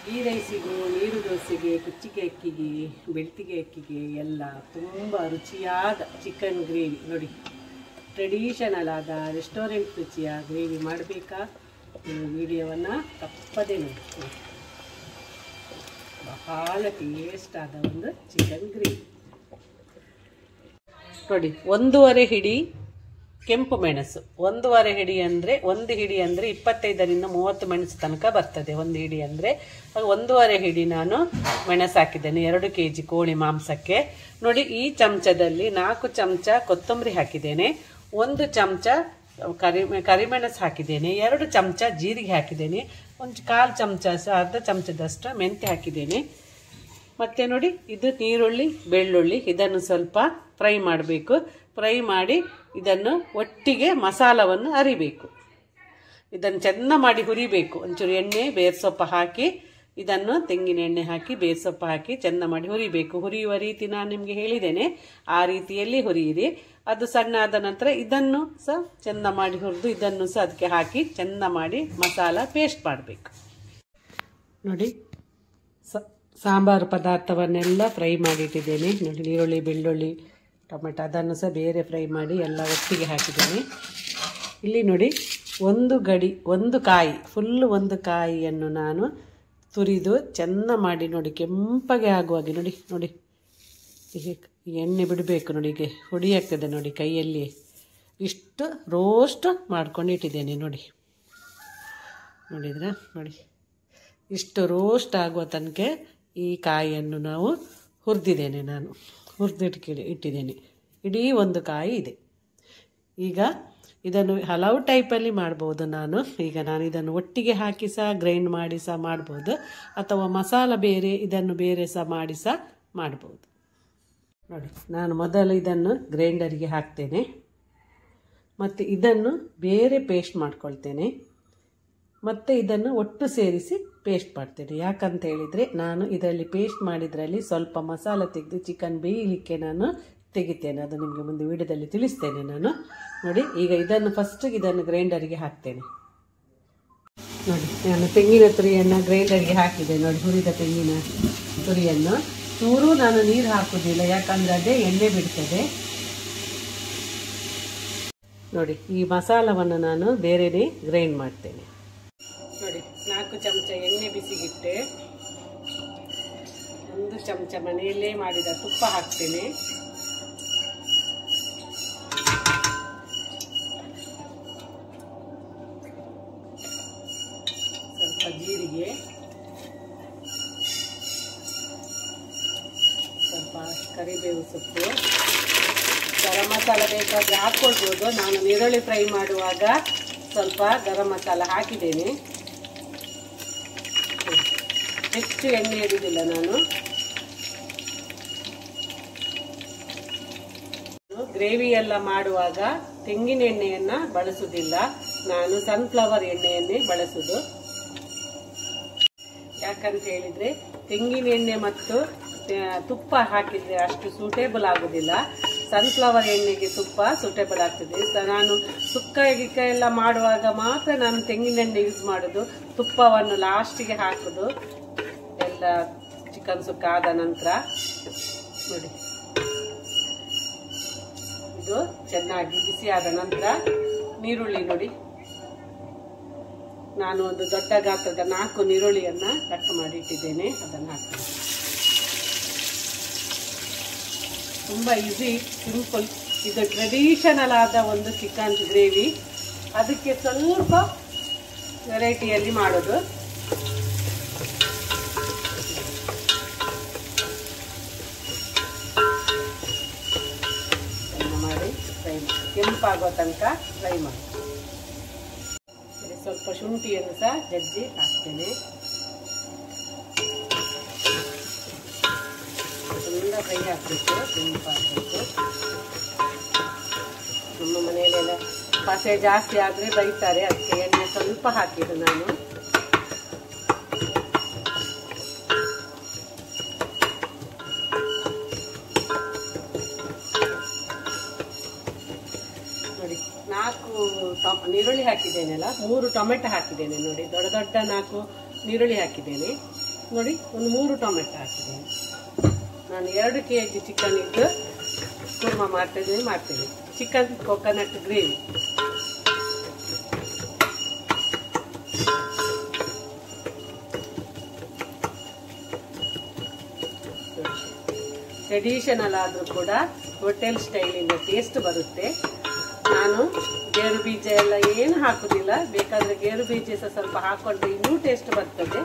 ಈ ರೈಸಿಗೂ ನೀರು ದೋಸೆಗೆ ಕುಚ್ಚಿಗೆ ಅಕ್ಕಿಗೆ ಬೆಳ್ತಿಗೆ ಅಕ್ಕಿಗೆ ಎಲ್ಲ ತುಂಬ ರುಚಿಯಾದ ಚಿಕನ್ ಗ್ರೇವಿ ನೋಡಿ ಟ್ರೆಡಿಷನಲ್ ಆದ ರೆಸ್ಟೋರೆಂಟ್ ರುಚಿಯ ಗ್ರೇವಿ ಮಾಡಬೇಕಾ ನೀವು ವಿಡಿಯೋವನ್ನು ತಪ್ಪದೇ ನೋಡಿ ಬಹಳ ಟೇಸ್ಟ್ ಆದ ಒಂದು ಚಿಕನ್ ಗ್ರೇವಿ ನೋಡಿ ಒಂದೂವರೆ ಹಿಡಿ ಕೆಂಪು ಮೆಣಸು ಒಂದೂವರೆ ಹಿಡಿ ಅಂದರೆ ಒಂದು ಹಿಡಿ ಅಂದರೆ ಇಪ್ಪತ್ತೈದರಿಂದ ಮೂವತ್ತು ಮೆಣಸು ತನಕ ಬರ್ತದೆ ಒಂದು ಹಿಡಿ ಅಂದರೆ ಒಂದೂವರೆ ಹಿಡಿ ನಾನು ಮೆಣಸು ಹಾಕಿದ್ದೇನೆ ಎರಡು ಕೆ ಜಿ ಕೋಳಿ ಮಾಂಸಕ್ಕೆ ನೋಡಿ ಈ ಚಮಚದಲ್ಲಿ ನಾಲ್ಕು ಚಮಚ ಕೊತ್ತಂಬರಿ ಹಾಕಿದ್ದೇನೆ ಒಂದು ಚಮಚ ಕರಿ ಕರಿಮೆಣಸು ಹಾಕಿದ್ದೇನೆ ಎರಡು ಚಮಚ ಜೀರಿಗೆ ಹಾಕಿದ್ದೇನೆ ಒಂದು ಕಾಲು ಚಮಚ ಸಹ ಅರ್ಧ ಚಮಚದಷ್ಟು ಮೆಂತ್ಯ ಹಾಕಿದ್ದೇನೆ ಮತ್ತು ನೋಡಿ ಇದು ನೀರುಳ್ಳಿ ಬೆಳ್ಳುಳ್ಳಿ ಇದನ್ನು ಸ್ವಲ್ಪ ಫ್ರೈ ಮಾಡಬೇಕು ಫ್ರೈ ಮಾಡಿ ಇದನ್ನು ಒಟ್ಟಿಗೆ ಮಸಾಲವನ್ನು ಅರಿಬೇಕು ಇದನ್ನು ಚೆಂದ ಮಾಡಿ ಹುರಿಬೇಕು ಒಂಚೂರು ಎಣ್ಣೆ ಬೇರ್ಸೊಪ್ಪ ಹಾಕಿ ಇದನ್ನು ತೆಂಗಿನ ಎಣ್ಣೆ ಹಾಕಿ ಬೇರ್ಸೊಪ್ಪ ಹಾಕಿ ಚೆಂದ ಮಾಡಿ ಹುರಿಬೇಕು ಹುರಿಯುವ ರೀತಿ ನಾನು ನಿಮಗೆ ಹೇಳಿದ್ದೇನೆ ಆ ರೀತಿಯಲ್ಲಿ ಹುರಿಯಿರಿ ಅದು ಸಣ್ಣ ಆದ ನಂತರ ಇದನ್ನು ಸಹ ಚೆಂದ ಮಾಡಿ ಹುರಿದು ಇದನ್ನು ಸಹ ಅದಕ್ಕೆ ಹಾಕಿ ಚೆಂದ ಮಾಡಿ ಮಸಾಲ ಪೇಸ್ಟ್ ಮಾಡಬೇಕು ನೋಡಿ ಸ ಸಾಂಬಾರು ಪದಾರ್ಥವನ್ನೆಲ್ಲ ಫ್ರೈ ಮಾಡಿಟ್ಟಿದ್ದೇನೆ ನೋಡಿ ಈರುಳ್ಳಿ ಬೆಳ್ಳುಳ್ಳಿ ಟೊಮೆಟೊ ಅದನ್ನು ಸಹ ಬೇರೆ ಫ್ರೈ ಮಾಡಿ ಎಲ್ಲ ಒಟ್ಟಿಗೆ ಹಾಕಿದ್ದೇನೆ ಇಲ್ಲಿ ನೋಡಿ ಒಂದು ಗಡಿ ಒಂದು ಕಾಯಿ ಫುಲ್ಲು ಒಂದು ಕಾಯಿಯನ್ನು ನಾನು ತುರಿದು ಚೆಂದ ಮಾಡಿ ನೋಡಿ ಕೆಂಪಗೆ ಆಗುವಾಗೆ ನೋಡಿ ನೋಡಿ ಹೀಗೆ ಎಣ್ಣೆ ಬಿಡಬೇಕು ನೋಡಿ ಹೀಗೆ ಹುಡಿ ಆಗ್ತದೆ ನೋಡಿ ಕೈಯಲ್ಲಿ ಇಷ್ಟು ರೋಸ್ಟ್ ಮಾಡ್ಕೊಂಡು ಇಟ್ಟಿದ್ದೇನೆ ನೋಡಿ ನೋಡಿದ್ರಾ ನೋಡಿ ಇಷ್ಟು ರೋಸ್ಟ್ ಆಗುವ ತನಕ ಈ ಕಾಯಿಯನ್ನು ನಾವು ಹುರಿದಿದ್ದೇನೆ ನಾನು ಹುರಿದಿಟ್ಕಿ ಇಟ್ಟಿದ್ದೇನೆ ಇಡೀ ಒಂದು ಕಾಯಿ ಇದೆ ಈಗ ಇದನ್ನು ಹಲವು ಟೈಪಲ್ಲಿ ಮಾಡ್ಬೋದು ನಾನು ಈಗ ನಾನು ಇದನ್ನು ಒಟ್ಟಿಗೆ ಹಾಕಿ ಸಹ ಗ್ರೈಂಡ್ ಮಾಡಿ ಸಹ ಮಾಡ್ಬೋದು ಅಥವಾ ಮಸಾಲ ಬೇರೆ ಇದನ್ನು ಬೇರೆ ಸಹ ಮಾಡಿ ಸಹ ಮಾಡ್ಬೋದು ನೋಡಿ ನಾನು ಮೊದಲು ಇದನ್ನು ಗ್ರೈಂಡರಿಗೆ ಹಾಕ್ತೇನೆ ಮತ್ತು ಇದನ್ನು ಬೇರೆ ಪೇಸ್ಟ್ ಮಾಡ್ಕೊಳ್ತೇನೆ ಮತ್ತು ಇದನ್ನು ಒಟ್ಟು ಸೇರಿಸಿ ಪೇಸ್ಟ್ ಮಾಡ್ತೇನೆ ಯಾಕಂತ ಹೇಳಿದರೆ ನಾನು ಇದರಲ್ಲಿ ಪೇಸ್ಟ್ ಮಾಡಿದ್ರಲ್ಲಿ ಸ್ವಲ್ಪ ಮಸಾಲ ತೆಗೆದು ಚಿಕನ್ ಬೇಯಲಿಕ್ಕೆ ನಾನು ತೆಗಿತೇನೆ ಅದು ನಿಮಗೆ ಮುಂದೆ ವಿಡಿಯೋದಲ್ಲಿ ತಿಳಿಸ್ತೇನೆ ನಾನು ನೋಡಿ ಈಗ ಇದನ್ನು ಫಸ್ಟ್ ಇದನ್ನು ಗ್ರೈಂಡರಿಗೆ ಹಾಕ್ತೇನೆ ನೋಡಿ ನಾನು ತೆಂಗಿನ ತುರಿಯನ್ನು ಗ್ರೈಂಡರ್ಗೆ ಹಾಕಿದೆ ನೋಡಿ ಹುರಿದ ತೆಂಗಿನ ತುರಿಯನ್ನು ಚೂರು ನಾನು ನೀರು ಹಾಕುವುದಿಲ್ಲ ಯಾಕಂದರೆ ಅದೇ ಎಣ್ಣೆ ಬಿಡ್ತದೆ ನೋಡಿ ಈ ಮಸಾಲವನ್ನು ನಾನು ಬೇರೆನೇ ಗ್ರೈಂಡ್ ಮಾಡ್ತೇನೆ ನೋಡಿ ನಾಲ್ಕು ಚಮಚ ಎಣ್ಣೆ ಬಿಸಿಗಿಟ್ಟೆ ಒಂದು ಚಮಚ ಮನೆಯಲ್ಲೇ ಮಾಡಿದ ತುಪ್ಪ ಹಾಕ್ತೇನೆ ಸ್ವಲ್ಪ ಜೀರಿಗೆ ಸ್ವಲ್ಪ ಕರಿಬೇವು ಸೊಪ್ಪು ಗರಂ ಮಸಾಲ ಬೇಕಾದರೆ ಹಾಕ್ಕೊಳ್ಬೋದು ನಾನು ನೀರುಳ್ಳಿ ಫ್ರೈ ಮಾಡುವಾಗ ಸ್ವಲ್ಪ ಗರಂ ಮಸಾಲ ಹಾಕಿದ್ದೇನೆ ಹೆಚ್ಚು ಎಣ್ಣೆ ಇಡುವುದಿಲ್ಲ ನಾನು ಗ್ರೇವಿ ಎಲ್ಲ ಮಾಡುವಾಗ ತೆಂಗಿನ ಎಣ್ಣೆಯನ್ನ ಬಳಸುವುದಿಲ್ಲ ನಾನು ಸನ್ಫ್ಲವರ್ ಎಣ್ಣೆಯನ್ನೇ ಬಳಸುದು ಯಾಕಂತ ಹೇಳಿದ್ರೆ ತೆಂಗಿನ ಎಣ್ಣೆ ಮತ್ತು ತುಪ್ಪ ಹಾಕಿದ್ರೆ ಅಷ್ಟು ಸೂಟೇಬಲ್ ಆಗುದಿಲ್ಲ ಸನ್ಫ್ಲವರ್ ಎಣ್ಣೆಗೆ ತುಪ್ಪ ಸೂಟೇಬಲ್ ಆಗ್ತದೆ ನಾನು ಸುಕ್ಕ ಗಿಕ್ಕ ಎಲ್ಲ ಮಾಡುವಾಗ ಮಾತ್ರ ನಾನು ತೆಂಗಿನ ಎಣ್ಣೆ ಯೂಸ್ ಮಾಡೋದು ತುಪ್ಪವನ್ನು ಲಾಸ್ಟಿಗೆ ಹಾಕೋದು ಎಲ್ಲ ಚಿಕನ್ ಸುಕ್ಕ ಆದ ನಂತರ ನೋಡಿ ಇದು ಚೆನ್ನಾಗಿ ಬಿಸಿ ಆದ ನಂತರ ನೀರುಳ್ಳಿ ನೋಡಿ ನಾನು ಒಂದು ದೊಡ್ಡ ಗಾತ್ರದ ನಾಲ್ಕು ನೀರುಳ್ಳಿಯನ್ನ ಕಟ್ ಮಾಡಿ ಇಟ್ಟಿದ್ದೇನೆ ಅದನ್ನು ಹಾಕ್ತೀನಿ ತುಂಬ ಈಸಿ ಸಿಂಪಲ್ ಇದು ಟ್ರೆಡಿಷನಲ್ ಆದ ಒಂದು ಚಿಕನ್ ಗ್ರೇವಿ ಅದಕ್ಕೆ ಸ್ವಲ್ಪ ವೆರೈಟಿಯಲ್ಲಿ ಮಾಡೋದು ಮಾಡಿ ಫ್ರೈ ಕೆಂಪಾಗೋ ತನಕ ಫ್ರೈ ಮಾಡಿ ಸ್ವಲ್ಪ ಶುಂಠಿಯನ್ನು ಸಹ ಜಜ್ಜಿ ಹಾಕ್ತೇನೆ ತುಂಬ ಫ್ರೈ ಹಾಕಬೇಕು ಕೆಂಪಾಗಬೇಕು ನಮ್ಮ ಮನೆಯಲ್ಲೆಲ್ಲ ಪಸೆ ಜಾಸ್ತಿ ಆದರೆ ಬೈತಾರೆ ಅದಕ್ಕೆ ಎಣ್ಣೆ ಸ್ವಲ್ಪ ಹಾಕಿದ್ದು ನಾನು ನೋಡಿ ನಾಲ್ಕು ಟೊ- ನೀರುಳ್ಳಿ ಹಾಕಿದ್ದೇನಲ್ಲ ಮೂರು ಟೊಮೆಟೊ ಹಾಕಿದ್ದೇನೆ ನೋಡಿ ದೊಡ್ಡ ದೊಡ್ಡ ನಾಲ್ಕು ನೀರುಳ್ಳಿ ಹಾಕಿದ್ದೇನೆ ನೋಡಿ ಒಂದು ಮೂರು ಟೊಮೆಟೊ ಹಾಕಿದ್ದೀನಿ ನಾನು ಎರಡು ಕೆ ಜಿ ಚಿಕನ್ ಇಟ್ಟು ಕುರ್ಮ ಮಾಡ್ತಿದ್ದೀನಿ ಮಾಡ್ತೀನಿ ಚಿಕನ್ ಕೊಕೊನಟ್ ಗ್ರೇವಿ ಟ್ರೆಡಿಷನಲ್ ಆದರೂ ಕೂಡ ಹೋಟೆಲ್ ಸ್ಟೈಲಿಂದ ಟೇಸ್ಟ್ ಬರುತ್ತೆ ನಾನು ಗೇರು ಬೀಜ ಎಲ್ಲ ಏನು ಹಾಕುದಿಲ್ಲ ಬೇಕಾದ್ರೆ ಗೇರು ಬೀಜ ಸಹ ಸ್ವಲ್ಪ ಹಾಕೊಂಡ್ರೆ ಇನ್ನೂ ಟೇಸ್ಟ್ ಬರ್ತದೆ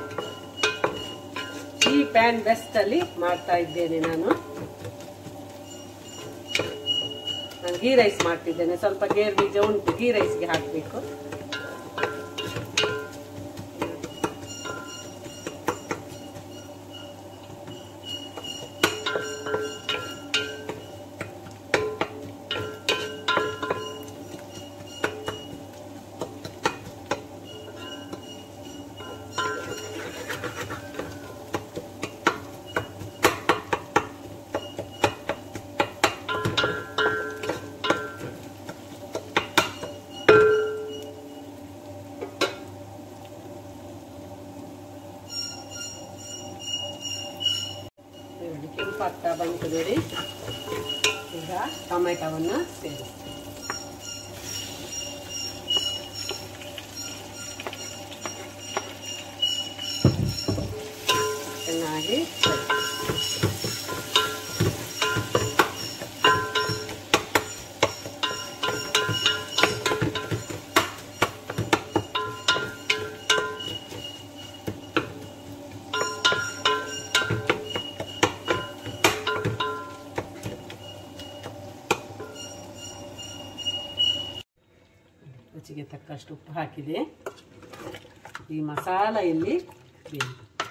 ಈ ಪ್ಯಾನ್ ಬೆಸ್ಟ್ ಅಲ್ಲಿ ಮಾಡ್ತಾ ಇದ್ದೇನೆ ನಾನು ನಾನು ಗೀ ರೈಸ್ ಮಾಡ್ತಿದ್ದೇನೆ ಸ್ವಲ್ಪ ಗೇರು ಬೀಜ ಉಂಟು ಗೀ ರೈಸ್ಗೆ ಹಾಕಬೇಕು ನೋಡಿ ಕೆಂಪಾಗ್ತಾ ಬಂತು ನೋಡಿ ಈಗ ಟೊಮೆಟೊವನ್ನು ಸೇರಿಸಿ ಚೆನ್ನಾಗಿ ರುಚಿಗೆ ತಕ್ಕಷ್ಟು ಉಪ್ಪು ಹಾಕಿದೆ ಈ ಮಸಾಲ ಇಲ್ಲಿ ಬೇಯಿ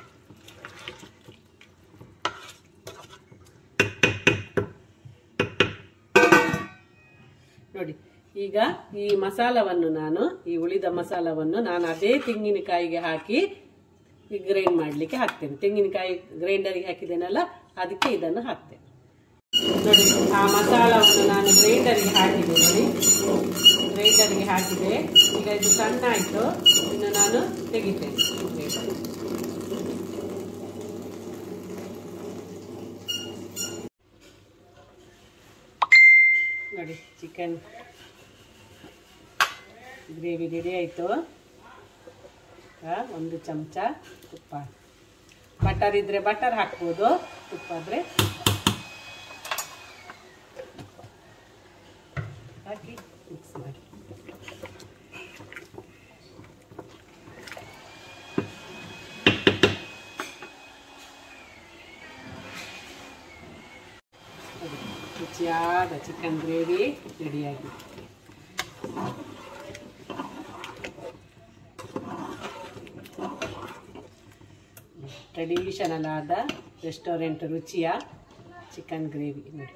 ನೋಡಿ ಈಗ ಈ ಮಸಾಲವನ್ನು ನಾನು ಈ ಉಳಿದ ಮಸಾಲವನ್ನು ನಾನು ಅದೇ ತೆಂಗಿನಕಾಯಿಗೆ ಹಾಕಿ ಗ್ರೈಂಡ್ ಮಾಡಲಿಕ್ಕೆ ಹಾಕ್ತೇನೆ ತೆಂಗಿನಕಾಯಿ ಗ್ರೈಂಡರ್ಗೆ ಹಾಕಿದ್ದೇನಲ್ಲ ಅದಕ್ಕೆ ಇದನ್ನು ಹಾಕ್ತೇನೆ ನೋಡಿ ಆ ಮಸಾಲವನ್ನು ನಾನು ಗ್ರೈಂಡರ್ಗೆ ಹಾಕಿದೆ ನೋಡಿ ಗ್ರೈಂಡರ್ಗೆ ಹಾಕಿದೆ ಈಗ ಇದು ಸಣ್ಣ ಆಯಿತು ಇನ್ನು ನಾನು ತೆಗಿತೇನೆ ಗ್ರೈಂಡರ್ ನೋಡಿ ಚಿಕನ್ ಗ್ರೇವಿ ರೆಡಿ ಆಯಿತು ಒಂದು ಚಮಚ ತುಪ್ಪ ಬಟರ್ ಇದ್ರೆ ಬಟರ್ ಹಾಕ್ಬೋದು ತುಪ್ಪ ಆದರೆ ಹಾಕಿ ಮಿಕ್ಸ್ ಮಾಡಿ ಅದು ರುಚಿಯಾದ ಚಿಕನ್ ಗ್ರೇವಿ ರೆಡಿಯಾಗಿದೆ ಟ್ರೆಡಿಷನಲ್ ಆದ ರೆಸ್ಟೋರೆಂಟ್ ರುಚಿಯ ಚಿಕನ್ ಗ್ರೇವಿ ನೋಡಿ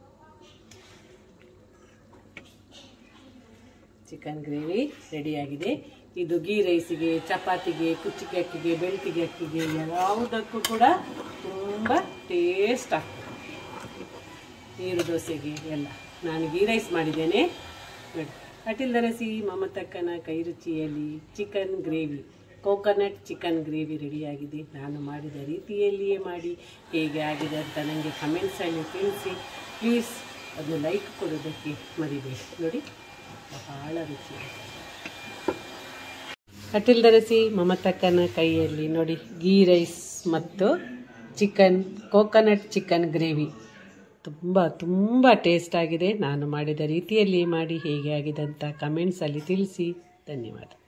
ಚಿಕನ್ ಗ್ರೇವಿ ರೆಡಿಯಾಗಿದೆ ಇದು ಗೀ ರೈಸಿಗೆ ಚಪಾತಿಗೆ ಕುಚ್ಚಿಗೆ ಅಕ್ಕಿಗೆ ಬೆಳ್ತಿಗೆ ಅಕ್ಕಿಗೆ ಯಾವುದಕ್ಕೂ ಕೂಡ ತುಂಬ ಟೇಸ್ಟ್ ಆಗ್ತದೆ ನೀರು ದೋಸೆಗೆ ಎಲ್ಲ ನಾನು ಗೀ ರೈಸ್ ಮಾಡಿದ್ದೇನೆ ನೋಡಿ ಅಟಿಲ್ ದರಸಿ ಮಮತಕ್ಕನ ಕೈ ರುಚಿಯಲ್ಲಿ chicken gravy coconut chicken gravy ರೆಡಿಯಾಗಿದೆ ನಾನು ಮಾಡಿದ ರೀತಿಯಲ್ಲಿಯೇ ಮಾಡಿ ಹೇಗೆ ಆಗಿದೆ ಅಂತ ನನಗೆ ಕಮೆಂಟ್ಸಲ್ಲಿ ತಿಳಿಸಿ ಪ್ಲೀಸ್ ಅದು ಲೈಕ್ ಕೊಡೋದಕ್ಕೆ ಮರಿಬೇಡಿ ನೋಡಿ ಬಹಳ ರುಚಿ ಅಟಿಲ್ ದರಸಿ ಮಮತಕ್ಕನ ಕೈಯಲ್ಲಿ ನೋಡಿ ಗೀ ರೈಸ್ ಮತ್ತು ಚಿಕನ್ ಕೋಕೋನಟ್ ಚಿಕನ್ ಗ್ರೇವಿ ತುಂಬ ತುಂಬ ಟೇಸ್ಟ್ ಆಗಿದೆ ನಾನು ಮಾಡಿದ ರೀತಿಯಲ್ಲಿ ಮಾಡಿ ಹೇಗೆ ಆಗಿದೆ ಅಂತ ಕಮೆಂಟ್ಸಲ್ಲಿ ತಿಳಿಸಿ ಧನ್ಯವಾದ